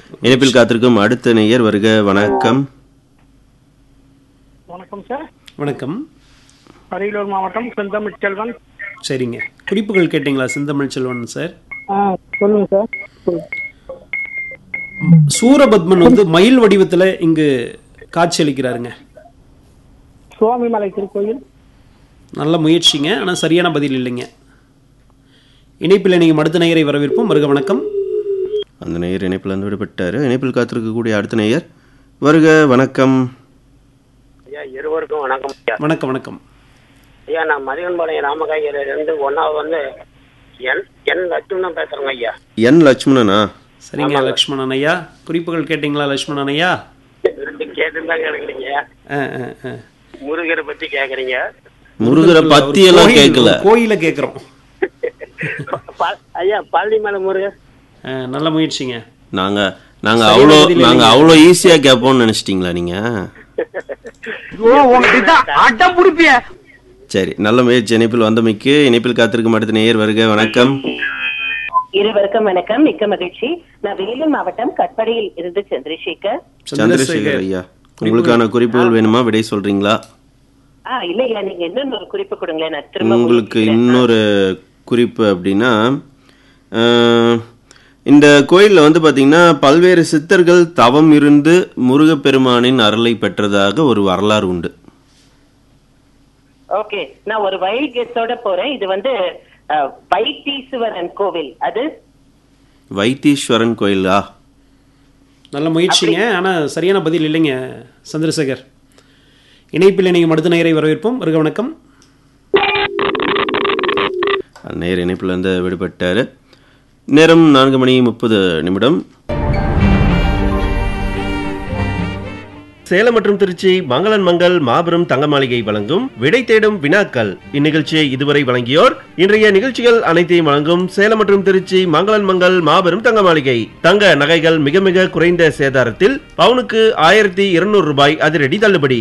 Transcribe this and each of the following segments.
இணைப்பில் காத்திருக்கும் அடுத்த நேயர் வருக வணக்கம் வணக்கம் சார் வணக்கம் அரியலூர் மாவட்டம் செந்தமிழ் செல்வன் சரிங்க குறிப்புகள் கேட்டிங்களா செந்தமிழ் செல்வன் சார் ஆ சொல்லுங்க சார் சூரபத்மன் வந்து மயில் வடிவத்துல இங்கு காட்சியளிக்கிறாருங்க சுவாமிமலை திருக்கோயில் நல்ல முயற்சிங்க ஆனா சரியான பதில் இல்லைங்க இணைப்பில் நீங்கள் அடுத்த நேயரை வரவேற்போம் வருக வணக்கம் அந்த நேயர் இணைப்பில் இருந்து விடுபட்டாரு இணைப்பில் காத்திருக்கக்கூடிய அடுத்த நேயர் வருக வணக்கம் ஐயா இருவருக்கும் வணக்கம் ஐயா வணக்கம் வணக்கம் ஐயா நான் மதிகன்பாளையம் ராமகாயிலிருந்து ஒன்னாவது வந்து என் என் லட்சுமணன் பேசுறேங்க ஐயா என் லட்சுமணனா சரிங்க லக்ஷ்மணன் ஐயா குறிப்புகள் கேட்டிங்களா லக்ஷ்மணன் ஐயா கேட்டுதான் கேட்குறீங்க ஆ, ஆ, ஆ. முருகரை பத்தி கேக்குறீங்க முருகரை பத்தி எல்லாம் கோயில்- கேட்கல கோயில கேட்குறோம் ப- ஐயா பழனிமலை முருகர் நல்ல முயற்சிங்க நாங்க நாங்க சரியான அவ்வளோ பதில் நாங்க இல்லைங்க. அவ்வளோ ஈஸியா கேட்போம்னு நினைச்சிட்டீங்களா நீங்க அட்டம் புடிப்பிய சரி நல்ல முயற்சி இணைப்பில் வந்தமைக்கு இணைப்பில் காத்திருக்கும் அடுத்த நேயர் வருக வணக்கம் இருவருக்கும் வணக்கம் மிக்க மகிழ்ச்சி நான் வேலூர் மாவட்டம் கட்படியில் இருந்து சந்திரசேகர் சந்திரசேகர் ஐயா உங்களுக்கான குறிப்புகள் வேணுமா விடை சொல்றீங்களா ஆ இல்லையா நீங்க இன்னொன்னு ஒரு குறிப்பு கொடுங்களேன் நான் திரும்ப உங்களுக்கு முயற்சிக்கிறேன். இன்னொரு குறிப்பு அப்படின்னா அஹ், இந்த கோயிலில் வந்து பார்த்தீங்கன்னா பல்வேறு சித்தர்கள் தவம் இருந்து முருகப்பெருமானின் அருளை பெற்றதாக ஒரு வரலாறு உண்டு ஓகே நான் ஒரு வைல்ட் கெஸ்டோட போறேன் இது வந்து அஹ், வைத்தீஸ்வரன் கோவில் அது வைத்தீஸ்வரன் கோயிலா நல்ல முயற்சிங்க ஆனா சரியான பதில் இல்லைங்க சந்திரசேகர் இணைப்பில் நீங்கள் அடுத்த நேயரை வரவேற்போம் வருக வணக்கம் நேர் இணைப்பில் வந்து விடுபட்டார் நேரம் நான்கு மணி முப்பது நிமிடம் சேலம் மற்றும் திருச்சி மங்களன் மங்கள் மாபெரும் தங்க மாளிகை வழங்கும் விடை தேடும் வினாக்கள் இந்நிகழ்ச்சியை இதுவரை வழங்கியோர் இன்றைய நிகழ்ச்சிகள் அனைத்தையும் வழங்கும் சேலம் மற்றும் திருச்சி மங்களன் மங்கள் மாபெரும் தங்க மாளிகை தங்க நகைகள் மிக மிக குறைந்த சேதாரத்தில் பவுனுக்கு ஆயிரத்தி இருநூறு ரூபாய் அதிரடி தள்ளுபடி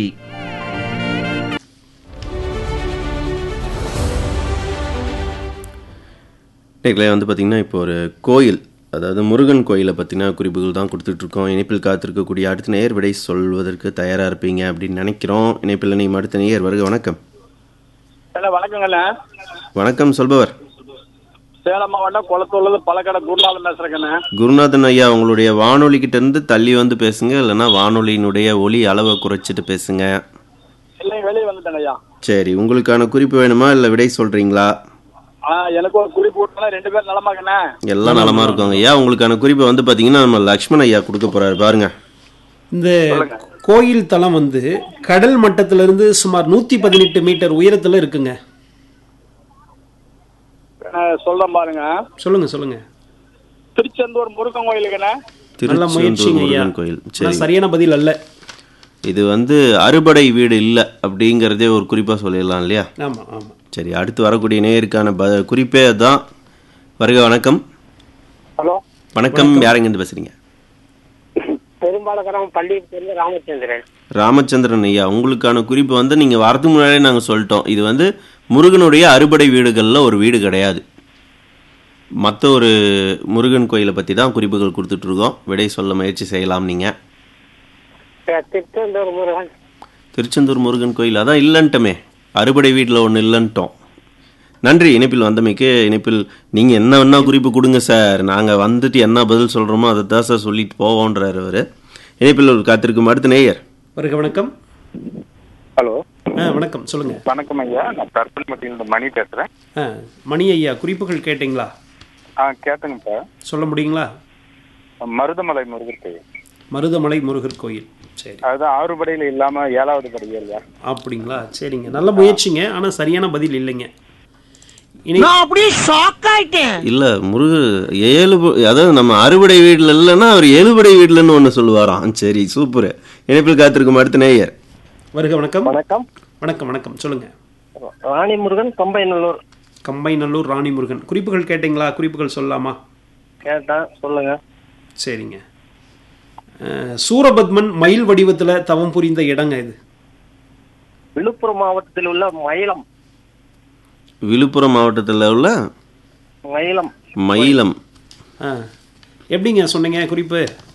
நேர்களே வந்து பார்த்திங்கன்னா இப்போ ஒரு கோயில் அதாவது முருகன் கோயிலை பற்றின குறிப்புகள் தான் கொடுத்துட்ருக்கோம் இணைப்பில் காத்திருக்கக்கூடிய அடுத்த நேயர் விடை சொல்வதற்கு தயாராக இருப்பீங்க அப்படின்னு நினைக்கிறோம் இணைப்பில் நீங்கள் அடுத்த நேயர் வருக வணக்கம் ஹலோ வணக்கங்கண்ணே வணக்கம் சொல்பவர் சேலம் மாவட்டம் குளத்தூர்ல பழக்கடை குருநாதன் பேசுறேங்கண்ணே குருநாதன் ஐயா உங்களுடைய வானொலி கிட்ட இருந்து தள்ளி வந்து பேசுங்க இல்லைன்னா வானொலியினுடைய ஒலி அளவை குறைச்சிட்டு பேசுங்க இல்லை வெளியே வந்துட்டேங்க ஐயா சரி உங்களுக்கான குறிப்பு வேணுமா இல்லை விடை சொல்கிறீங்களா ஆ எனக்கு ஒரு குறிப்பு விட்டுனா ரெண்டு பேர் நலமாக்கண்ணே எல்லாம் நலமா இருக்காங்க ஐயா உங்களுக்கான குறிப்பை வந்து பார்த்தீங்கன்னா நம்ம லக்ஷ்மண் ஐயா கொடுக்க போறாரு பாருங்க இந்த கோயில் தலம் வந்து கடல் மட்டத்திலிருந்து சுமார் நூத்தி பதினெட்டு மீட்டர் உயரத்துல இருக்குங்க நான் சொல்றேன் பாருங்க சொல்லுங்க சொல்லுங்க திருச்செந்தூர் முருகன் கோயிலுக்குண்ணே நல்ல திருச்செந்தூர் முயற்சிங்க ஐயா முருகன் கோயில் ஆனா சரி சரியான பதில் அல்ல இது வந்து அறுபடை வீடு இல்லை அப்படிங்கிறதே ஒரு குறிப்பாக சொல்லிடலாம் இல்லையா ஆமா ஆமா சரி அடுத்து வரக்கூடிய நேயருக்கான ப குறிப்பே தான் வருக வணக்கம் ஹலோ வணக்கம் யாரெங்கேருந்து பேசுறீங்க பெரும்பாலகரம் பள்ளியிலிருந்து ராமச்சந்திரன் ராமச்சந்திரன் ஐயா உங்களுக்கான குறிப்பு வந்து நீங்கள் வரதுக்கு முன்னாடியே நாங்கள் சொல்லிட்டோம் இது வந்து முருகனுடைய அறுபடை வீடுகளில் ஒரு வீடு கிடையாது மற்ற ஒரு முருகன் கோயிலை பற்றி தான் குறிப்புகள் கொடுத்துட்ருக்கோம் விடை சொல்ல முயற்சி செய்யலாம் நீங்கள் திருச்செந்தூர் முருகன் திருச்செந்தூர் முருகன் கோயில் அதான் இல்லைன்ட்டமே அறுபடை வீட்டில் ஒன்று இல்லைன்ட்டோம் நன்றி இணைப்பில் வந்தமைக்கு இணைப்பில் நீங்கள் என்ன வேணா குறிப்பு கொடுங்க சார் நாங்கள் வந்துட்டு என்ன பதில் சொல்கிறோமோ அதை தான் சார் சொல்லிட்டு போவோன்றார் அவர் இணைப்பில் ஒரு காத்திருக்கும் அடுத்த நேயர் வருக வணக்கம் ஹலோ ஆ வணக்கம் சொல்லுங்க வணக்கம் ஐயா நான் தர்பல்மட்டியிலிருந்து மணி பேசுறேன் ஆ மணி ஐயா குறிப்புகள் கேட்டிங்களா ஆ கேட்டேங்கப்பா சொல்ல முடியுங்களா மருதமலை முருகர் கோயில் மருதமலை முருகர் கோயில் சரி அதுதான் ஆறு படையில இல்லாம ஏழாவது படை இல்லையா அப்படிங்களா சரிங்க நல்ல முயற்சிங்க ஆனா சரியான பதில் இல்லைங்க இனி அப்படியே ஷாக் ஆயிட்டேன் இல்லை முருக ஏழு ப- அதாவது நம்ம அறுபடை வீட்டில் இல்லைன்னா அவர் எழுபடை வீட்டில்னு ஒன்று சொல்லுவாராம் சரி சூப்பர் இணைப்பில் காத்திருக்கும் அடுத்த நேயர் வருக வணக்கம் வணக்கம் வணக்கம் வணக்கம் சொல்லுங்க ராணி முருகன் கொம்பைநல்லூர் கம்பைநல்லூர் ராணி முருகன் குறிப்புகள் கேட்டிங்களா குறிப்புகள் சொல்லலாமா கேட்டேன் சொல்லுங்க சரிங்க அஹ், சூரபத்மன் மயில் வடிவத்துல தவம் புரிந்த இடங்க இது விழுப்புரம் மாவட்டத்தில் உள்ள மயிலம் விழுப்புரம் மாவட்டத்தில் உள்ள மயிலம் மயிலம் ஆ எப்படிங்க சொன்னீங்க குறிப்பு